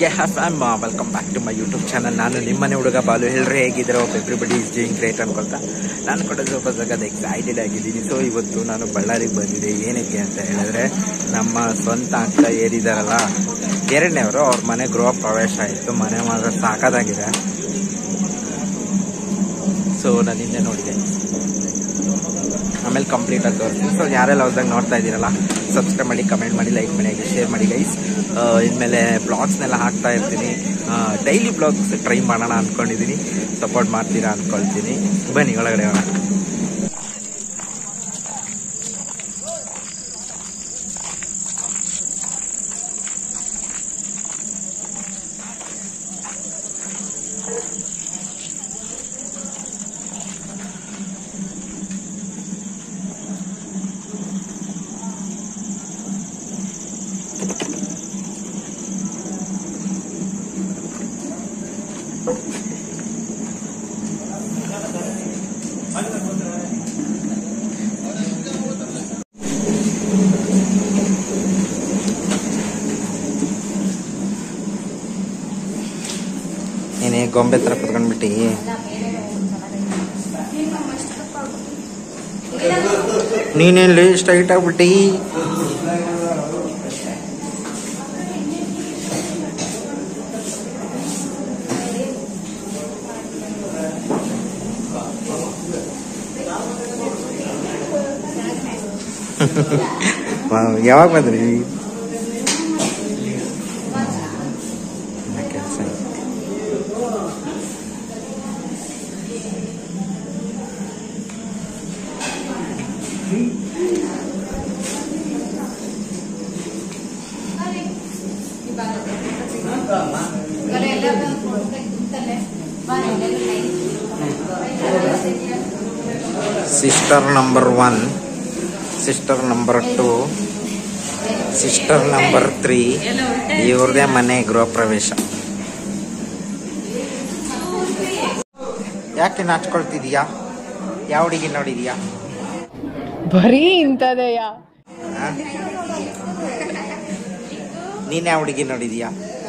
F M welcome back to my YouTube channel ನಾನು ನಿಮ್ಮನೆ ಹುಡುಗ ಬಾಲು ಎಲ್ಲರೂ ಹೇಗಿದ್ರೆ ಒಬ್ಬ ಎವ್ರಿಬಡಿ ಇಸ್ ಡೂಯಿಂಗ್ ಗ್ರೇಟ್ ಅನ್ಕೊಳ್ತಾ ನಾನು ಕೂಡ ಸ್ವಲ್ಪ ಸಗದ ಎಕ್ಸೈಟೆಡ್ ಆಗಿದ್ದೀನಿ ಸೊ ಇವತ್ತು ನಾನು ಬಳ್ಳಾರಿಗೆ ಬಂದಿದ್ದೆ ಏನಕ್ಕೆ ಅಂತ ಹೇಳಿದ್ರೆ ನಮ್ಮ ಸ್ವಂತ ಅಕ್ಕ ಏರಿದಾರಲ್ಲ ಎರಡನೇವರು ಅವ್ರ ಮನೆ ಗೃಹ ಪ್ರವೇಶ ಆಯಿತು ಮನೆ ಮಾತ್ರ ಸಾಕಾದಾಗಿದೆ ಸೊ ನಾನು ಹಿಂದೆ ನೋಡಿದೆ ಆಮೇಲೆ ಕಂಪ್ಲೀಟ್ ಆಗಿ ತೋರಿಸ್ತೀನಿ ಸೊ ಯಾರೆಲ್ಲ ಹೊಸದಾಗಿ ನೋಡ್ತಾ ಇದ್ದೀರಲ್ಲ ಸಬ್ಸ್ಕ್ರೈಬ್ ಮಾಡಿ ಕಮೆಂಟ್ ಮಾಡಿ ಲೈಕ್ ಮಾಡಿ ಹಾಗೆ ಶೇರ್ ಮಾಡಿ ಗೈಸ್ ಇನ್ಮೇಲೆ ಬ್ಲಾಗ್ಸ್ನೆಲ್ಲ ಹಾಕ್ತಾ ಇರ್ತೀನಿ ಡೈಲಿ ಬ್ಲಾಗ್ಸ್ ಟ್ರೈ ಮಾಡೋಣ ಅಂದ್ಕೊಂಡಿದ್ದೀನಿ ಸಪೋರ್ಟ್ ಮಾಡ್ತೀರಾ ಅಂದ್ಕೊಳ್ತೀನಿ ಬನ್ನಿ ಒಳಗಡೆ ಹೋಗೋಣ ಏನೇ ಗೊಂಬೆ ಥರ ಕುತ್ಕೊಂಡ್ಬಿಟ್ಟು ನೀನೆಲ್ಲಿ ಸ್ಟ್ರೈಟ್ ಆಗ್ಬಿಟ್ಟು ಯಾವಾಗ ಬಂದ್ರಿ ಕೆಲಸ sister number one sister number two sister number three ಇವ್ರದೇ ಮನೆ ಗೃಹ ಪ್ರವೇಶ ಯಾಕೆ ನಾಚ್ಕೊಳ್ತಿದೀಯಾ ಯಾವ ಹುಡುಗಿ ನೋಡಿದೀಯಾ ಬರೀ ಇಂಥದೆಯಾ ಆ? ನೀನ್ ಯಾವ ಹುಡುಗಿ ನೋಡಿದೀಯಾ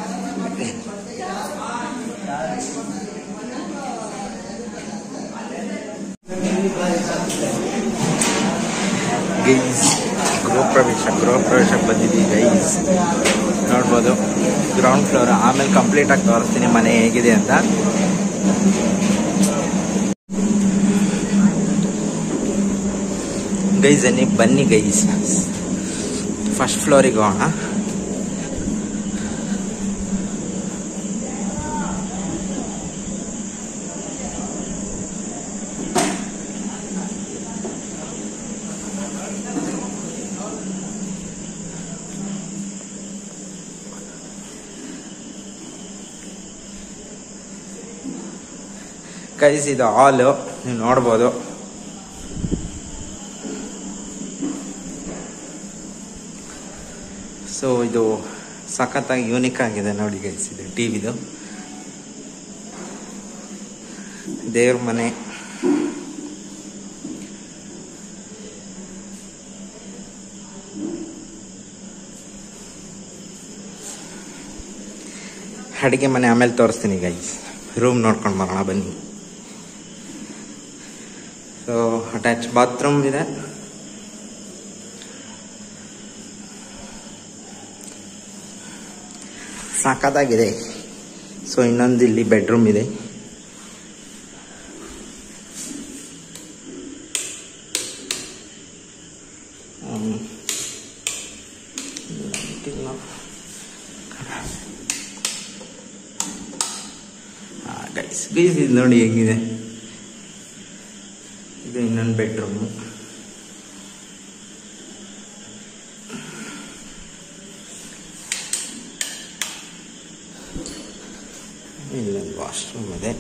ಗೈಸ್ ಗೃಹ ಪ್ರವೇಶ ಗೃಹ ಪ್ರವೇಶಕ್ಕೆ ಬಂದಿದ್ದೀವಿ ಗೈಸ್ ನೋಡ್ಬೋದು ಗ್ರೌಂಡ್ ಫ್ಲೋರ್ ಆಮೇಲೆ ಕಂಪ್ಲೀಟ್ ಆಗಿ ತೋರಿಸ್ತೀನಿ ಮನೆ ಹೇಗಿದೆ ಅಂತ ಗೈಸ್ ಅನ್ನಿ ಬನ್ನಿ ಗೈಸ್ ಫಸ್ಟ್ ಫ್ಲೋರಿಗೆ ಹೋಗೋಣ ಗೈಸ್ ಇದು ಹಾಲು ನೀವು ನೋಡ್ಬೋದು ಸೊ ಇದು ಸಖತ್ತಾಗಿ ಯೂನಿಕ್ ಆಗಿದೆ ನೋಡಿ ಗೈಸ್ ಇದು ಟಿವಿದು ದೇವ್ರ ಮನೆ ಅಡಿಗೆ ಮನೆ ಆಮೇಲೆ ತೋರಿಸ್ತೀನಿ ಗೈಸ್ ರೂಮ್ ನೋಡ್ಕೊಂಡು ಬರೋಣ ಬನ್ನಿ ಸೊ ಅಟ್ಯಾಚ್ ಬಾತ್ರೂಮ್ ಇದೆ ಸಾಕಾದಾಗಿದೆ ಸೊ ಇನ್ನೊಂದು ಇಲ್ಲಿ ಬೆಡ್ರೂಮ್ ಇದೆ ಹ್ಮ್. ಲೈಟಿಲ್ಲ. ಆ, ಗೈಸ್ ಗೈಸ್ ಇದು ನೋಡಿ ಹೆಂಗಿದೆ ಇದು ಇನ್ನೊಂದು ಬೆಡ್ರೂಮು ಇಲ್ಲೊಂದು ವಾಶ್ರೂಮ್ ಇದೆ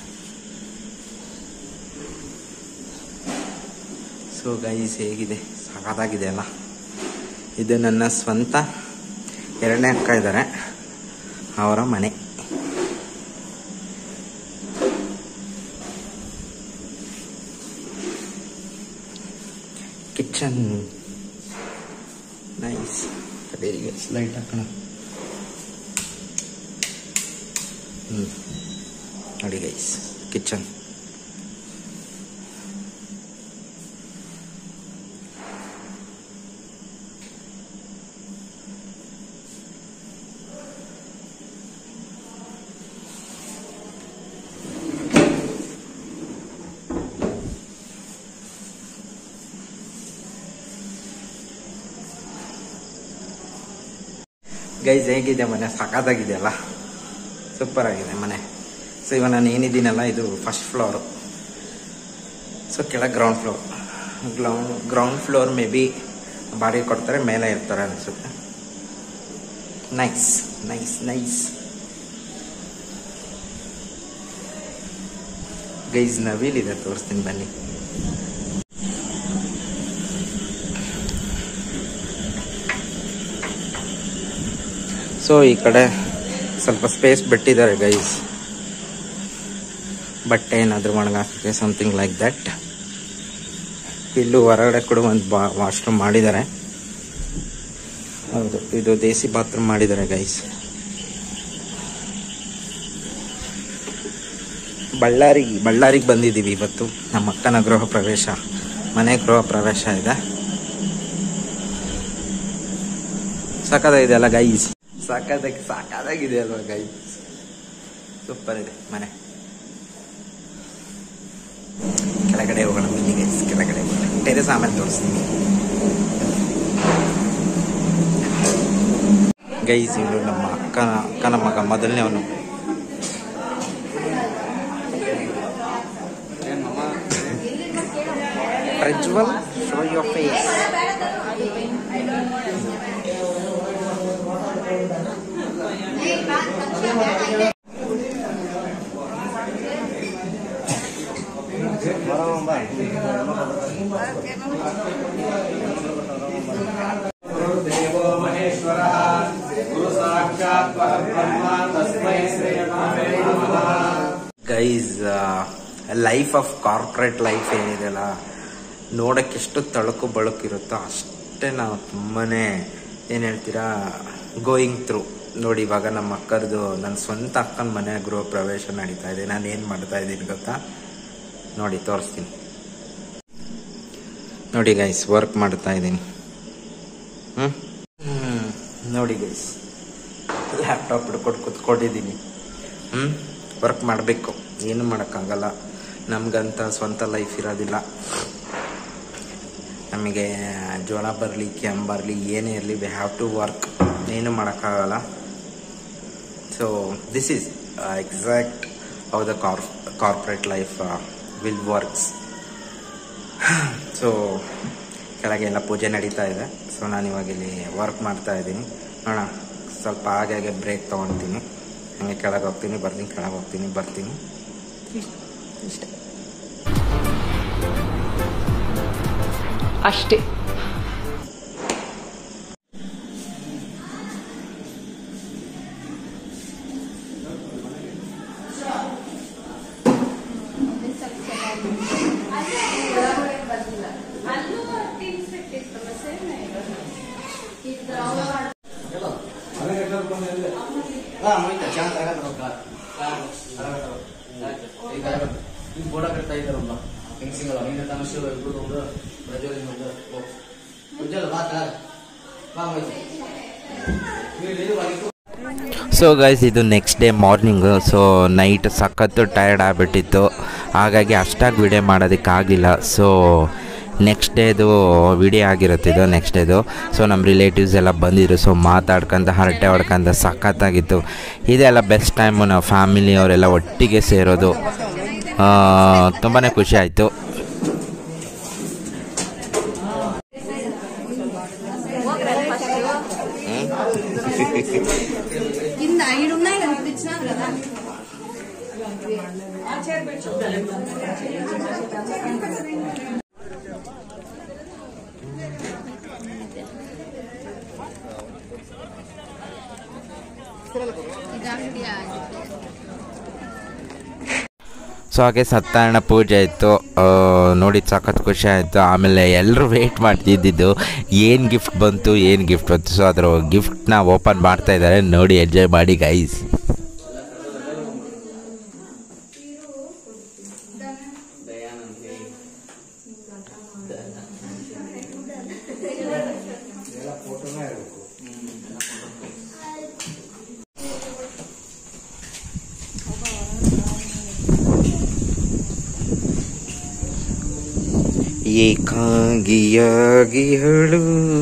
ಸೊ ಗೈಸ್ ಹೇಗಿದೆ ಸಖತ್ತಾಗಿದೆ ಅಲ್ಲ ಇದು ನನ್ನ ಸ್ವಂತ ಎರಡನೇ ಅಕ್ಕ ಇದ್ದಾರೆ ಅವರ ಮನೆ ಕಿಚನ್ ನೈಸ್ ಲೈಟ್ ಹಾಕೋಣ ಹ್ಞೂ ನೋಡಿ ಗೈಸ್ ಕಿಚನ್ ಗೈಸ್ ಹೇಗಿದೆ ಮನೆ ಸಖತ್ತಾಗಿದೆಯಲ್ಲ ಸೂಪರ್ ಆಗಿದೆ ಮನೆ ಸೊ ಇವಾಗ ನಾನು ಏನಿದ್ದೀನಲ್ಲ ಇದು ಫಸ್ಟ್ ಫ್ಲೋರು ಸೊ ಕೆಳಗೆ ground floor ground ground floor may be ಬಾಡಿಗೆ ಕೊಡ್ತಾರೆ ಮೇಲೆ ಇರ್ತಾರೆ ಅನಿಸುತ್ತೆ ನೈಸ್ ನೈಸ್ ನೈಸ್ ಗೈಸ್ ನವಿಲಿದೆ ತೋರಿಸ್ತೀನಿ ಬನ್ನಿ ಸೊ ಈ ಕಡೆ ಸ್ವಲ್ಪ ಸ್ಪೇಸ್ ಬಿಟ್ಟಿದ್ದಾರೆ ಗೈಸ್ ಬಟ್ಟೆ ಏನಾದರೂ ಒಣಗಾಕಕ್ಕೆ ಸಮಥಿಂಗ್ ಲೈಕ್ ದಟ್ ಇಲ್ಲೂ ಹೊರಗಡೆ ಕೂಡ ಒಂದು ಬಾ ವಾಶ್ರೂಮ್ ಮಾಡಿದ್ದಾರೆ ಹೌದು ಇದು ದೇಸಿ ಬಾತ್ರೂಮ್ ಮಾಡಿದ್ದಾರೆ ಗೈಸ್ ಬಳ್ಳಾರಿ ಬಳ್ಳಾರಿಗೆ ಬಂದಿದ್ದೀವಿ ಇವತ್ತು ನಮ್ಮ ಅಕ್ಕನ ಗೃಹ ಪ್ರವೇಶ ಮನೆ ಗೃಹ ಪ್ರವೇಶ ಇದೆ ಸಾಕಾಗಿದೆ ಅಲ್ಲ ಗೈಸ್ ಸಾಕಾದಾಗಿ ಸಾಕಾದಾಗಿದೆ ಅಲ್ವಾ ಗೈಸ್ ಸೂಪರ್ ಇದೆ ಮನೆ ಕೆಳಗಡೆ ಹೋಗೋಣ ಬನ್ನಿ ಗೈಸ್ ಕೆಳಗಡೆ ಹೋಗೋಣ ಟೆರೆಸ್ ಆಮೇಲೆ ತೋರಿಸ್ತೀನಿ ಗೈಸ್ ಇವರು ನಮ್ಮ ಅಕ್ಕನ ಅಕ್ಕನ ಮಗ ಮೊದಲನೇ ಅವನು Prajwal show your face guys life of corporate life ಏನಿದೆಯಲ್ಲ ನೋಡಕ್ಕೆ ಎಷ್ಟು ತಳಕು ಬಳುಕಿರುತ್ತೋ ಅಷ್ಟೇ ನಾವು ತುಂಬಾನೇ ಏನು ಹೇಳ್ತೀರಾ ಗೋಯಿಂಗ್ ಥ್ರೂ ನೋಡಿ ಇವಾಗ ನಮ್ಮ ಅಕ್ಕರದು ನನ್ನ ಸ್ವಂತ ಅಕ್ಕನ ಮನೆ ಗೃಹ ಪ್ರವೇಶ ನಡೀತಾ ಇದೆ ನಾನು ಏನು ಮಾಡ್ತಾ ಇದ್ದೀನಿ ಗೊತ್ತಾ ನೋಡಿ ತೋರಿಸ್ತೀನಿ ನೋಡಿ ಗೈಸ್ ವರ್ಕ್ ಮಾಡ್ತಾ ಇದ್ದೀನಿ ಹ್ಞೂ ನೋಡಿ ಗೈಸ್ ಲ್ಯಾಪ್ಟಾಪ್ ಹಿಡ್ಕೊಂಡು ಕುತ್ಕೊಂಡಿದ್ದೀನಿ ಹ್ಞೂ ವರ್ಕ್ ಮಾಡಬೇಕು ಏನು ಮಾಡೋಕ್ಕಾಗಲ್ಲ ನಮಗಂತ ಸ್ವಂತ ಲೈಫ್ ಇರೋದಿಲ್ಲ ನಮಗೆ ಜ್ವರ ಬರಲಿ ಕೆಮ್ಮು ಬರಲಿ ಏನೇ ಇರಲಿ ವಿ ಹ್ಯಾವ್ ಟು ವರ್ಕ್ ಏನು ಮಾಡೋಕ್ಕಾಗಲ್ಲ so this is exact how the car corporate life will works so ಕೆಳಗೆಲ್ಲ ಪೂಜೆ ನಡೀತಾ ಇದೆ ಸೊ ನಾನು ಇವಾಗ ಇಲ್ಲಿ ವರ್ಕ್ ಮಾಡ್ತಾ ಇದ್ದೀನಿ ನೋಡೋಣ ಸ್ವಲ್ಪ ಹಾಗೆ ಹಾಗೆ ಬ್ರೇಕ್ ತೊಗೊಳ್ತೀನಿ ಹಂಗೆ ಕೆಳಗೆ ಹೋಗ್ತೀನಿ ಬರ್ತೀನಿ ಕೆಳಗೆ ಹೋಗ್ತೀನಿ ಬರ್ತೀನಿ ಇಷ್ಟೇ ಅಷ್ಟೇ ಫೋಟೋ ಕಟ್ತಾ ಇದ್ದಾರಲ್ಲ ಹೆಂಗಸಿಂಗಲ್ಲ ನಿನ್ನ ತಮಸ್ಸು ಇಬ್ಬರು ಒಂದು ಪ್ರಜ್ವಲ್ ಒಂದು ಉಜ್ಜಲ್ ಬಾ ತಾ ಬಾ ಮೈಸೂರು ನೀವು ಇದು ಬಾಗಿತ್ತು ಸೊ ಗೈಸ್ ಇದು next day morning so night ಸಖತ್ತು ಟಯರ್ಡ್ ಆಗಿಬಿಟ್ಟಿತ್ತು ಹಾಗಾಗಿ ಅಷ್ಟಾಗಿ ವಿಡಿಯೋ ಮಾಡೋದಕ್ಕಾಗಲಿಲ್ಲ ಸೊ ನೆಕ್ಸ್ಟ್ ಡೇದು ವಿಡಿಯೋ ಆಗಿರುತ್ತೆ ಇದು ನೆಕ್ಸ್ಟ್ ಡೇದು ಸೊ ನಮ್ಮ ರಿಲೇಟಿವ್ಸ್ ಎಲ್ಲ ಬಂದಿದ್ರು ಸೊ ಮಾತಾಡ್ಕೊಂತ ಹರಟೆ ಹೊಡ್ಕೊಂತ ಸಖತ್ತಾಗಿತ್ತು ಇದೆಲ್ಲ ಬೆಸ್ಟ್ ಟೈಮು ನಾವು ಫ್ಯಾಮಿಲಿ ಅವರೆಲ್ಲ ಒಟ್ಟಿಗೆ ಸೇರೋದು ತುಂಬಾ ಖುಷಿ ಆಯಿತು కింద ఈడు ఉన్నాయి కదా ఇప్పుడు ఇచ్చినారు కదా ಸೊ ಹಾಗೆ ಸತ್ಯನಾರಾಯಣ ಪೂಜೆ ಇತ್ತು ನೋಡಿ ಸಖತ್ ಖುಷಿ ಆಯಿತು ಆಮೇಲೆ ಎಲ್ಲರೂ ವೆಯ್ಟ್ ಮಾಡ್ತಿದ್ದಿದ್ದು ಏನು ಗಿಫ್ಟ್ ಬಂತು ಏನು ಗಿಫ್ಟ್ ಬಂತು ಸೊ ಅದರ ಗಿಫ್ಟ್ನ ಓಪನ್ ಮಾಡ್ತಾ ಇದ್ದಾರೆ ನೋಡಿ ಎಂಜಾಯ್ ಮಾಡಿ ಗೈಸ್ ಏಕಾಂಗಿಯಾಗಿ ಹೇಳು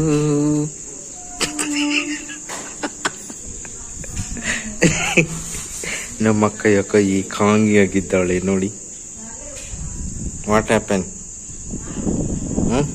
ನಮ್ಮ ಅಕ್ಕ ಯಾಕ ಏಕಾಂಗಿಯಾಗಿದ್ದಾಳೆ ನೋಡಿ ವಾಟ್ ಹ್ಯಾಪನ್ ಹ್ಮ್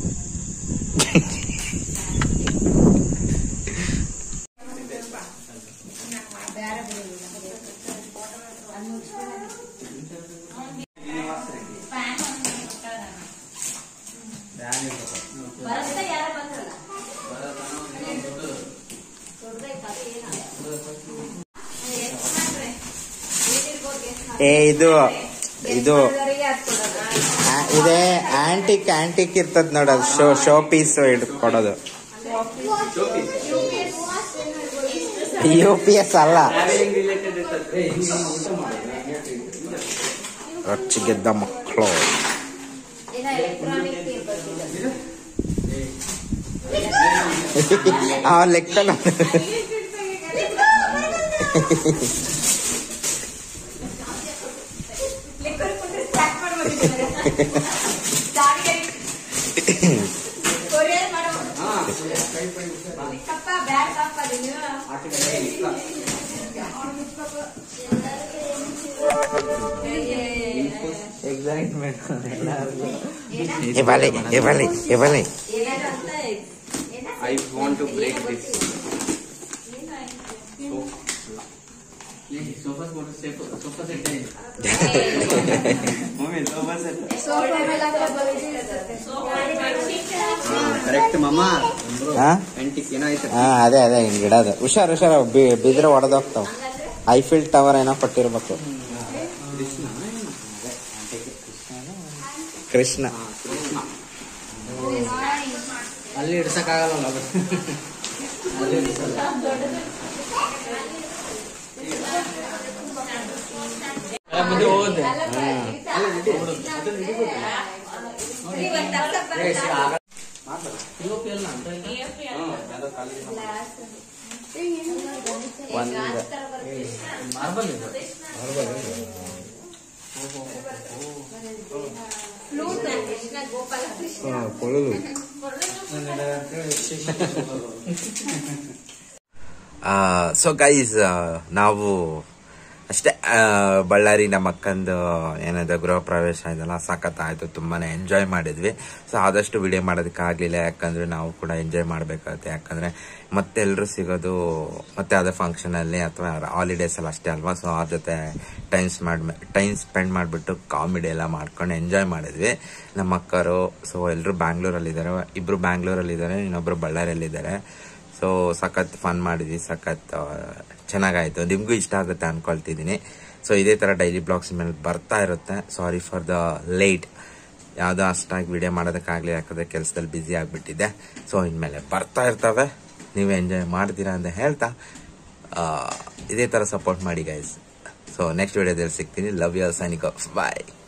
ಏ ಇದು ಇದು ಆ, ಇದೇ ಆಂಟಿಕ್ ಆಂಟಿಕ್ ಇರ್ತದ ನೋಡೋದು ಶೋ ಶೋ ಪೀಸ್ ಕೊಡೋದು ಯು ಪಿ ಎಸ್ ಅಲ್ಲ ರೊಚ್ಚಿಗೆದ್ದ ಮಕ್ಕಳು ಆ ಲೆಕ್ಕ ಎಕ್ಸೈಟ್ಮೆಂಟ್ ಏ ಬಾಲೆ ಏ ಬಾಲೆ ಏ ಬಾಲೆ I want to break this. Sofa sofa set mummy sofa set correct mumma ಹಾ ಆಂಟಿಕ್ ಏನಾಯ್ತು ಹಾ ಅದೇ ಅದೇ ಹಿಂಗ್ ಇಡೋದು ಹುಷಾರ್ ಹುಷಾರ್ ಬಿ- ಬಿದ್ರೆ ಹೊಡೆದೋಗ್ತಾವ ಐಫಿಲ್ ಟವರ್ ಏನೋ ಕೊಟ್ಟಿರ್ಬೇಕು ಕೃಷ್ಣ ಅಲ್ಲಿ ಇಡ್ಸಕ್ಕಾಗಲ್ಲ ಅದು ಅಲ್ಲಿ ಇಡ್ಸಲ್ಲ ಹೋಗುತ್ತೆ ಮಾರ್ಬಲ್ ಇದು ಸೊ ಗೈಸ್ ನಾವು ಅಷ್ಟೇ ಆ, ಬಳ್ಳಾರಿ ನಮ್ಮ ಅಕ್ಕಂದು ಏನದ ಗೃಹ ಪ್ರವೇಶ ಇದೆಲ್ಲ ಸಖತ್ತಾಯಿತು ತುಂಬಾನೇ ಎಂಜಾಯ್ ಮಾಡಿದ್ವಿ ಸೊ ಆದಷ್ಟು ವಿಡಿಯೋ ಮಾಡೋದಕ್ಕಾಗಲಿಲ್ಲ ಯಾಕಂದ್ರೆ ನಾವು ಕೂಡ ಎಂಜಾಯ್ ಮಾಡಬೇಕಾಗುತ್ತೆ ಯಾಕಂದ್ರೆ ಮತ್ತೆ ಎಲ್ಲರೂ ಸಿಗೋದು ಮತ್ತೆ ಅದೇ ಫಂಕ್ಷನಲ್ಲಿ ಅಥವಾ ಹಾಲಿಡೇಸ್ ಅಲ್ಲಿ ಅಷ್ಟೇ ಅಲ್ವಾ ಸೊ ಅವ್ರ ಜೊತೆ ಟೈಮ್ ಮಾಡಿ ಟೈಮ್ ಸ್ಪೆಂಡ್ ಮಾಡಿಬಿಟ್ಟು ಕಾಮಿಡಿ ಎಲ್ಲ ಮಾಡ್ಕೊಂಡು ಎಂಜಾಯ್ ಮಾಡಿದ್ವಿ ನಮ್ಮ ಅಕ್ಕರು ಸೊ ಎಲ್ಲರೂ ಬ್ಯಾಂಗ್ಳೂರಲ್ಲಿದ್ದಾರೆ ಇಬ್ಬರು ಬ್ಯಾಂಗ್ಳೂರಲ್ಲಿದ್ದಾರೆ ಇನ್ನೊಬ್ರು ಬಳ್ಳಾರಿಯಲ್ಲಿದ್ದಾರೆ ಸೊ ಸಖತ್ ಫನ್ ಮಾಡಿದ್ವಿ ಸಖತ್ ಆ, ಚೆನ್ನಾಗಾಯ್ತು ನಿಮಗೂ ಇಷ್ಟ ಆಗುತ್ತೆ ಅನ್ಕೊಳ್ತಿದ್ದೀನಿ ಸೊ ಇದೇ ಥರ ಡೈಲಿ ಬ್ಲಾಗ್ಸ್ ಮೇಲೆ ಬರ್ತಾ ಇರುತ್ತೆ ಸಾರಿ ಫಾರ್ ದ ಲೇಟ್ ಯಾವುದೋ ಅಷ್ಟಾಗಿ ವಿಡಿಯೋ ಮಾಡೋದಕ್ಕಾಗಲಿ ಯಾಕಂದರೆ ಕೆಲಸದಲ್ಲಿ ಬ್ಯುಸಿ ಆಗಿಬಿಟ್ಟಿದೆ ಸೊ ಇನ್ಮೇಲೆ ಬರ್ತಾ ಇರ್ತವೆ ನೀವು ಎಂಜಾಯ್ ಮಾಡ್ತೀರಾ ಅಂತ ಹೇಳ್ತಾ ಆ, ಇದೇ ಥರ ಸಪೋರ್ಟ್ ಮಾಡಿ ಗೈಸ್ ಸೊ ನೆಕ್ಸ್ಟ್ ವಿಡಿಯೋದಲ್ಲಿ ಸಿಗ್ತೀನಿ ಲವ್ ಯು ಸೈನಿಕ್ ಬಾಯ್